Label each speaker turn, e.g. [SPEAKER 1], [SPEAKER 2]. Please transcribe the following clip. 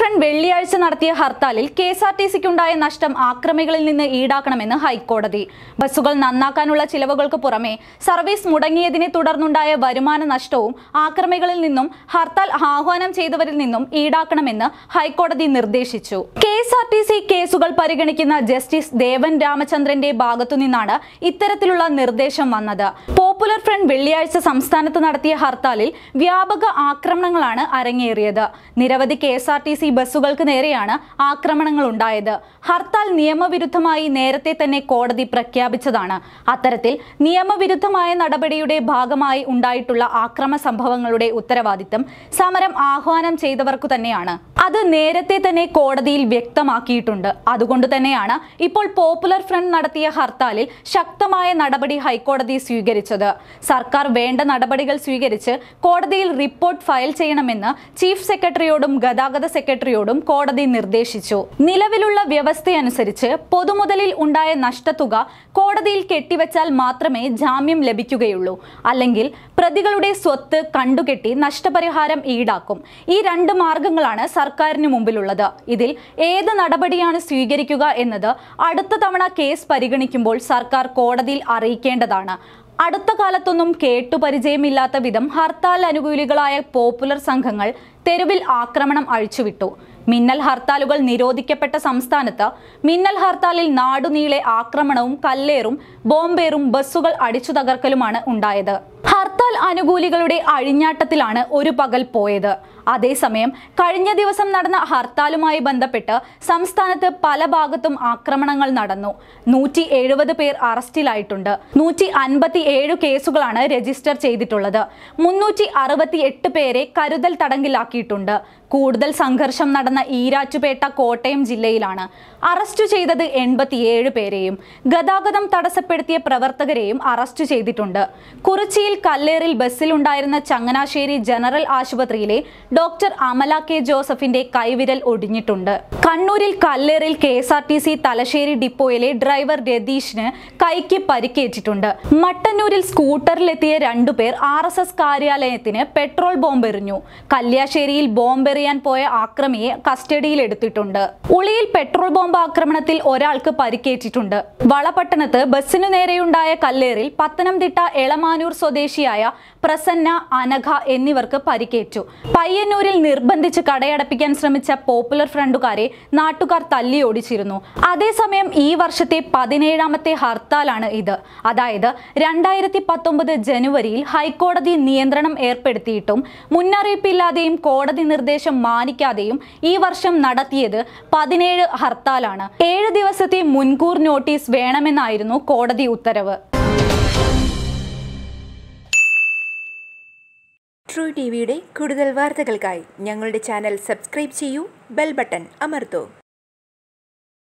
[SPEAKER 1] front വെള്ളിയാഴ്ച നടത്തിയ ഹർത്താലിൽ കെ എസ് ആർ ടി സിക്കുണ്ടായ നഷ്ടം ആക്രമികളിൽ നിന്ന് ഈടാക്കണമെന്ന് ഹൈക്കോടതി ബസ്സുകൾ നന്നാക്കാനുള്ള ചിലവുകൾക്ക് പുറമെ സർവീസ് മുടങ്ങിയതിനെ തുടർന്നുണ്ടായ വരുമാന നഷ്ടവും ആക്രമികളിൽ നിന്നും ഹർത്താൽ ആഹ്വാനം ചെയ്തവരിൽ നിന്നും ഈടാക്കണമെന്ന് ഹൈക്കോടതി നിർദ്ദേശിച്ചു K S R T C കേസുകൾ പരിഗണിക്കുന്ന ജസ്റ്റിസ് ദേവൻ രാമചന്ദ്രന്റെ ഭാഗത്തുനിന്നാണ് ഇത്തരത്തിലുള്ള നിർദ്ദേശം വന്നത് പോപ്പുലർ ഫ്രണ്ട് വെള്ളിയാഴ്ച സംസ്ഥാനത്ത് നടത്തിയ ഹർത്താലിൽ വ്യാപക ആക്രമണങ്ങളാണ് അരങ്ങേറിയത് നിരവധി K S R T C ബസ്സുകൾക്ക് നേരെയാണ് ആക്രമണങ്ങൾ ഉണ്ടായത് ഹർത്താൽ നിയമവിരുദ്ധമായി നേരത്തെ തന്നെ കോടതി പ്രഖ്യാപിച്ചതാണ് അത്തരത്തിൽ നിയമവിരുദ്ധമായ നടപടിയുടെ ഭാഗമായി ഉണ്ടായിട്ടുള്ള ആക്രമ സംഭവങ്ങളുടെ ഉത്തരവാദിത്തം സമരം ആഹ്വാനം ചെയ്തവർക്കു തന്നെയാണ് അത് നേരത്തെ തന്നെ കോടതിയിൽ വ്യക്തമാക്കിയിട്ടുണ്ട് അതുകൊണ്ട് തന്നെയാണ് ഇപ്പോൾ പോപ്പുലർ ഫ്രണ്ട് നടത്തിയ ഹർത്താലിൽ ശക്തമായ നടപടി ഹൈക്കോടതി സ്വീകരിച്ചത് സർക്കാർ വേണ്ട നടപടികൾ സ്വീകരിച്ച് കോടതിയിൽ റിപ്പോർട്ട് ഫയൽ ചെയ്യണമെന്ന് ചീഫ് സെക്രട്ടറിയോടും ഗതാഗത സെക്രട്ടറിയോടും കോടതി നിർദ്ദേശിച്ചു നിലവിലുള്ള വ്യവസ്ഥയനുസരിച്ച് പൊതുമുതലിൽ ഉണ്ടായ നഷ്ടത്തുക കോടതിയിൽ കെട്ടിവെച്ചാൽ മാത്രമേ ജാമ്യം ലഭിക്കുകയുള്ളൂ അല്ലെങ്കിൽ പ്രതികളുടെ സ്വത്ത് കണ്ടുകെട്ടി നഷ്ടപരിഹാരം ഈടാക്കും ഈ രണ്ട് മാർഗങ്ങളാണ് സർക്കാരിന് മുമ്പിലുള്ളത് ഇതിൽ ഏത് നടപടിയാണ് സ്വീകരിക്കുക എന്നത് അടുത്ത തവണ കേസ് പരിഗണിക്കുമ്പോൾ സർക്കാർ കോടതിയിൽ അറിയിക്കേണ്ടതാണ് അടുത്ത കാലത്തൊന്നും കേട്ടുപരിചയമില്ലാത്ത വിധം ഹർത്താൽ അനുകൂലികളായ പോപ്പുലർ സംഘങ്ങൾ തെരുവിൽ ആക്രമണം അഴിച്ചുവിട്ടു മിന്നൽ ഹർത്താലുകൾ നിരോധിക്കപ്പെട്ട സംസ്ഥാനത്ത് മിന്നൽ ഹർത്താലിൽ നാടുനീളെ ആക്രമണവും കല്ലേറും ബോംബേറും ബസ്സുകൾ അടിച്ചു തകർക്കലുമാണ് ഉണ്ടായത് ഹർത്താൽ അനുകൂലികളുടെ അഴിഞ്ഞാട്ടത്തിലാണ് ഒരു പകൽ പോയത് അതേസമയം കഴിഞ്ഞ ദിവസം നടന്ന ഹർത്താലുമായി ബന്ധപ്പെട്ട് സംസ്ഥാനത്ത് പല ഭാഗത്തും ആക്രമണങ്ങൾ നടന്നു നൂറ്റി എഴുപത് പേർ അറസ്റ്റിലായിട്ടുണ്ട് നൂറ്റി അൻപത്തി ഏഴ് കേസുകളാണ് രജിസ്റ്റർ ചെയ്തിട്ടുള്ളത് മുന്നൂറ്റി അറുപത്തി എട്ട് പേരെ കരുതൽ തടങ്കിലാക്കിയിട്ടുണ്ട് കൂടുതൽ സംഘർഷം നടന്ന ഈരാറ്റുപേട്ട കോട്ടയം ജില്ലയിലാണ് അറസ്റ്റ് ചെയ്തത് എൺപത്തിയേഴ് പേരെയും ഗതാഗതം തടസ്സപ്പെടുത്തിയ പ്രവർത്തകരെയും അറസ്റ്റ് ചെയ്തിട്ടുണ്ട് കുറിച്ചിയിൽ കല്ലേറിൽ ബസ്സിലുണ്ടായിരുന്ന ചങ്ങനാശ്ശേരി ജനറൽ ആശുപത്രിയിലെ ഡോക്ടർ അമല കെ ജോസഫിന്റെ കൈവിരൽ ഒടിഞ്ഞിട്ടുണ്ട് കണ്ണൂരിൽ കല്ലേറിൽ K S R T C Thalassery ഡിപ്പോയിലെ ഡ്രൈവർ രതീഷിന് കൈക്ക് പരിക്കേറ്റിട്ടുണ്ട് മട്ടന്നൂരിൽ സ്കൂട്ടറിലെത്തിയ രണ്ടുപേർ ആർ എസ് എസ് കാര്യാലയത്തിന് പെട്രോൾ ബോംബെറിഞ്ഞു കല്യാശ്ശേരിയിൽ ബോംബെറിയാൻ പോയ ആക്രമിയെ കസ്റ്റഡിയിൽ എടുത്തിട്ടുണ്ട് ഉളിയിൽ പെട്രോൾ ബോംബ് ആക്രമണത്തിൽ ഒരാൾക്ക് പരിക്കേറ്റിട്ടുണ്ട് വളപട്ടണത്ത് ബസ്സിനു നേരെയുണ്ടായ കല്ലേറിൽ പത്തനംതിട്ട എളമാനൂർ സ്വദേശിയായ പ്രസന്ന അനഘ എന്നിവർക്ക് പരിക്കേറ്റു പയ്യന്നൂരിൽ നിർബന്ധിച്ച് കടയടപ്പിക്കാൻ ശ്രമിച്ച പോപ്പുലർ ഫ്രണ്ടുകാരെ നാട്ടുകാർ തല്ലിയോടിച്ചിരുന്നു അതേസമയം ഈ വർഷത്തെ പതിനേഴാമത്തെ ഹർത്താലാണ് ഇത് അതായത് രണ്ടായിരത്തി പത്തൊമ്പത് ജനുവരിയിൽ ഹൈക്കോടതി നിയന്ത്രണം ഏർപ്പെടുത്തിയിട്ടും മുന്നറിയിപ്പില്ലാതെയും കോടതി നിർദ്ദേശം മാനിക്കാതെയും ഈ വർഷം നടത്തിയത് പതിനേഴ് ഹർത്താലാണ് ഏഴ് ദിവസത്തെ മുൻകൂർ നോട്ടീസ് വേണമെന്നായിരുന്നു കോടതി ഉത്തരവ്
[SPEAKER 2] ട്രൂ ടി വിയുടെ കൂടുതൽ വാർത്തകൾക്കായി ഞങ്ങളുടെ ചാനൽ സബ്സ്ക്രൈബ് ചെയ്യൂ ബെൽ ബട്ടൺ അമർത്തൂ